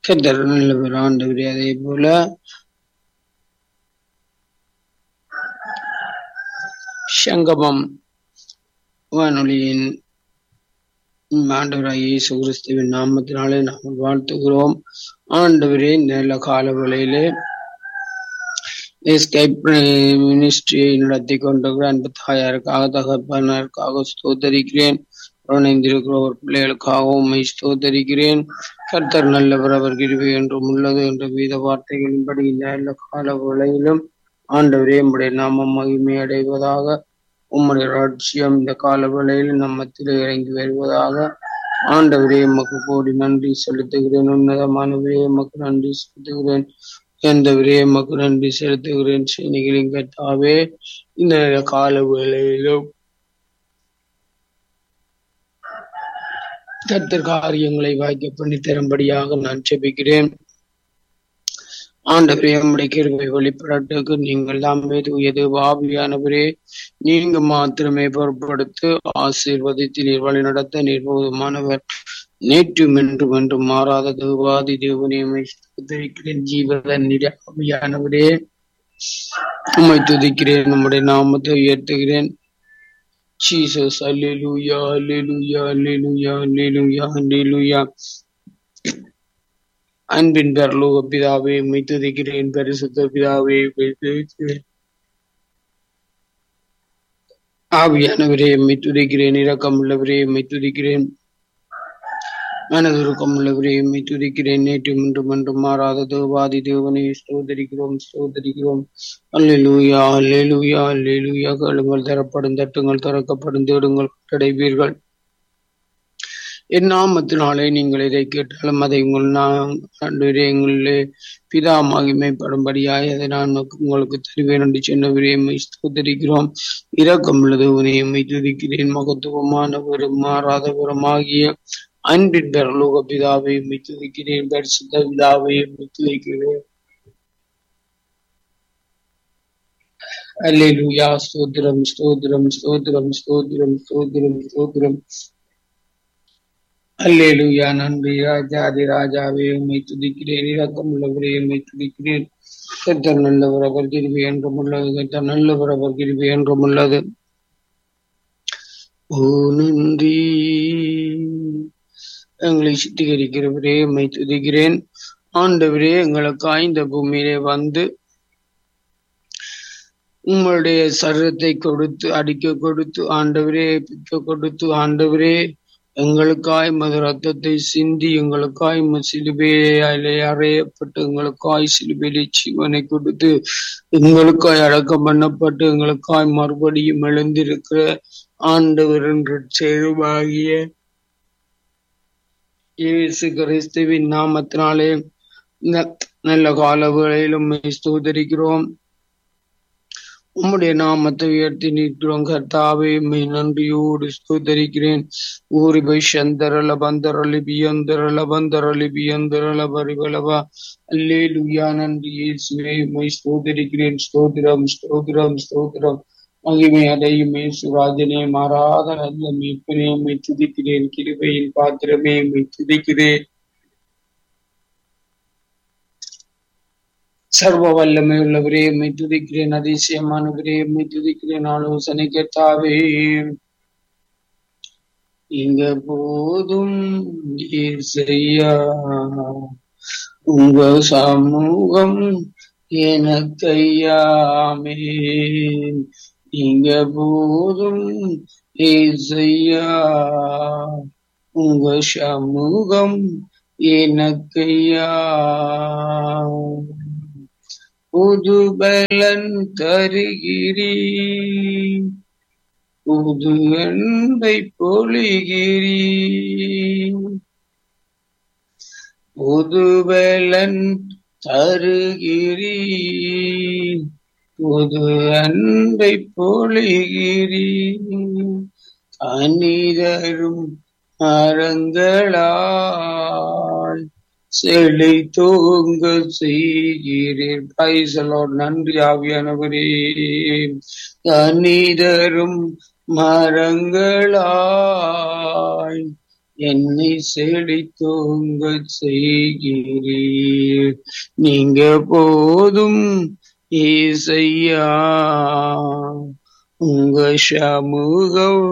கத்தர் நல்லவர் ஆண்டவரே அதே போல சங்கமம் வானொலியின் ஆண்டவராய் இயேசு கிறிஸ்துவின் நாமத்தினாலே நாம் வாழ்த்துகிறோம் ஆண்டவரே இந்த நல்ல கால வேளையிலே எஸ்கேப் மினிஸ்ட்ரியை நடத்தி கொண்டிருக்கிற அன்பு தாயாருக்காக தகப்பனருக்காக ஸ்தோத்தரிக்கிறேன் இணைந்திருக்கிற ஒரு பிள்ளைகளுக்காகவும் உண்மை ஸ்தோத்தரிக்கிறேன் கர்த்தர் நல்லவர் அவர் கிருபை என்றும் உள்ளது என்ற வீத வார்த்தைகளின்படி இந்த நல்ல கால வேளையிலும் ஆண்டவரே உம்முடைய நாமம் மகிமை அடைவதாக உம்முடைய ராட்சியம் இந்த கால வேளையில் நம்மத்தில் இறங்கி வருவதாக ஆண்டவரே எமக்கு கோடி நன்றி செலுத்துகிறேன் உன்னதமானவரே எமக்கு நன்றி செலுத்துகிறேன் எந்தவரே எமக்கு நன்றி செலுத்துகிறேன் செய்திகளின் கட்டாவே இந்த கால வேளையிலும் கர்த்தர் காரியங்களை வாய்க்க பண்ணி தரும்படியாக நான் செபிக்கிறேன் ஆண்டவரே நம்முடைய கிருபை வெளிப்படத்துக்கு நீங்கள் தாமே தூயது ஆவியானவரே நீங்க மாத்திரமே பொருட்படுத்து ஆசீர்வதித்து நீர் வழி நடத்த நிர்போதமானவர் நேற்றும் என்றும் என்றும் மாறாத தேவாதி தேவனையுமை துதிக்கிறேன் ஜீவதன் ஆவியானவரே உம்மை துதிக்கிறேன் நம்முடைய நாமத்தை உயர்த்துகிறேன் ஜீசஸ் அல்லேலூயா அல்லேலூயா அல்லேலூயா அல்லேலூயா அல்லேலூயா அன்பின் பரலோக பிதாவே உம்மை துதிக்கிறேன் பரிசுத்த பிதாவே உம்மை துதிக்கிறேன் ஆவியானவரே உம்மை துதிக்கிறேன் இரக்கம் உள்ளவரே உம்மை துதிக்கிறேன் மனதுருக்கம் உள்ளவரே உம்மை துதிக்கிறேன் நேற்று இன்றும் என்றும் மாறாத தேவாதி தேவனை ஸ்தோதரிக்கிறோம் ஸ்தோதரிக்கிறோம் அல்லேலூயா அல்லேலூயா அல்லேலூயா கேளுங்கள் தரப்படும் தட்டுங்கள் திறக்கப்படும் தேடுங்கள் கட்டடைவீர்கள் என் நாமத்தினாலே நீங்கள் இதை கேட்டாலும் அதை உங்கள் ஆண்டவரே எங்களிலே பிதா மகிமைப்படும்படியாய் அதை நான் உங்களுக்கு தருவேன் என்று சொன்னவரே எம்மை ஸ்தோதரிக்கிறோம் இரக்கம் உள்ளது உனை எம்மை துதிக்கிறேன் மகத்துவமானவரும் மாறாதவரும் ஆகிய அன்பின் பரலோக பிதாவை எம்மை துதிக்கிறேன் பரிசுத்த பிதாவை எம்மை துதிக்கிறேன் அல்லேலூயா ஸ்தோத்திரம் ஸ்தோத்திரம் ஸ்தோத்திரம் ஸ்தோத்திரம் ஸ்தோத்திரம் ஸ்தோத்திரம் அல்லேலூயா நன்றி ராஜாதி ராஜாவே உண்மை துதிக்கிறேன் இரக்கம் உள்ளவரே உண்மை துதிக்கிறேன் கத்தர் நல்லவர் அவர் கிருபி என்றும் உள்ளது கத்தர் நல்லவர் அவர் கிருபி என்றும் உள்ளது ஓ நன்றி எங்களை சுத்திகரிக்கிறவரே உண்மை துதிக்கிறேன் ஆண்டவரே எங்களுக்காய் இந்த பூமியிலே வந்து உங்களுடைய சரீரத்தை கொடுத்து அடிக்க கொடுத்து ஆண்டவரே பிக்க கொடுத்து ஆண்டவரே எங்களுக்காய் மது ரத்தத்தை சிந்தி எங்களுக்காய் சிலுபையிலே அறையப்பட்டு எங்களுக்காய் சிலுபையிலே ஜீவனை கொடுத்து எங்களுக்காய் அடக்கம் பண்ணப்பட்டு எங்களுக்காய் மறுபடியும் எழுந்திருக்கிற ஆண்டவர் என்று சேருவாகிய இயேசு கிறிஸ்துவின் நாமத்தினாலே நல்ல கால வேளையிலும் ஸ்தோதரிக்கிறோம் உம்முடைய நாமத்தை உயர்த்தி நிற்கிறோம் கர்த்தாவே மெய் நன்றியோடு ஸ்தோதரிக்கிறேன் ஊரி போய் சந்தரல பந்தரலி பியந்தரல பந்தரலி பியந்தரல பரிபலவா அல்லே லுயா நன்றி இயேசுவே மெய் ஸ்தோதரிக்கிறேன் ஸ்தோதிரம் ஸ்தோதிரம் ஸ்தோதிரம் மகிமை அடையும் சுராஜனே மாறாத நல்ல மீட்பனே மெய் துதிக்கிறேன் கிருபையின் பாத்திரமே மெய் துதிக்கிறேன் சர்வ வல்லமை உள்ளவரே எம்மை துதிக்கிறேன் அதிசயமானவரே எம்மை துதிக்கிறேன் ஆலோசனை கேட்டாவே இங்க போதும் செய்யா உங்க சமூகம் எனக்கையாமே இங்க போதும் ஏசையா உங்க சமூகம் எனக்கையா புது பலன் தருகிறீ புது அன்பை பொழிகிறீ புது பலன் தருகிறீ புது அன்பை பொழிகிறீ அனிதரும் மரங்களாய் செழை தூங்க செய்கிறீர் பைசலோட் நன்றி ஆவியானவரே அநீதரும் மரங்களாய் என்னை செழித்தோங்க செய்கிறீர் நீங்க போதும் ஏசையா உங்க சமூகம்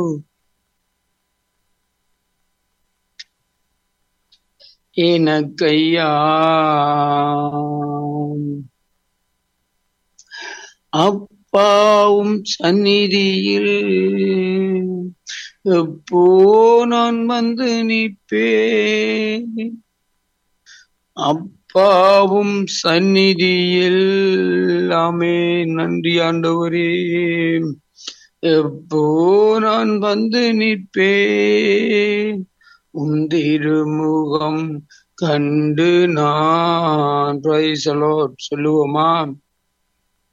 எனக்கையா அப்பாவும் சந்நிதியில் எப்போ நான் வந்து நிற்பேன் அப்பாவும் சந்நிதியில் ஆமே நன்றி ஆண்டவரே எப்போ நான் வந்து நிற்பேன் உன் திருமுகம் கண்டு நான் பிரைஸ் சொல்லுவோமா